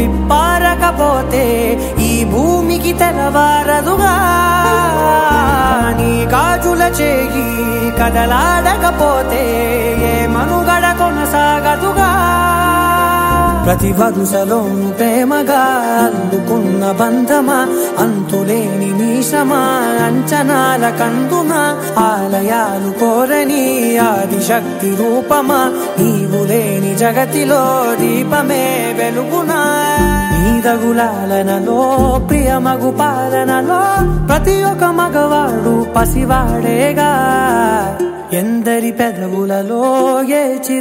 విప్పారకపోతే ఈ భూమికి తెలవారదుగా నీ గాజుల చేయి కదలాడకపోతే ఏ మనుగడ కొనసాగదుగా ప్రతి వరుసలో ప్రేమగా అల్లుకున్న బంధమా అంతులేని మీసమా అంచనాల కందున ఆలయాలు కోరని ఆదిశక్తి రూపమా నీవు లేని జగతిలో దీపమే వెలుగునా నీదగులాలనలో ప్రియమగు పాలనలో ప్రతి ఒక్క మగవాడు పసివాడేగా ఎందరి పెదవులలో ఏ చిరు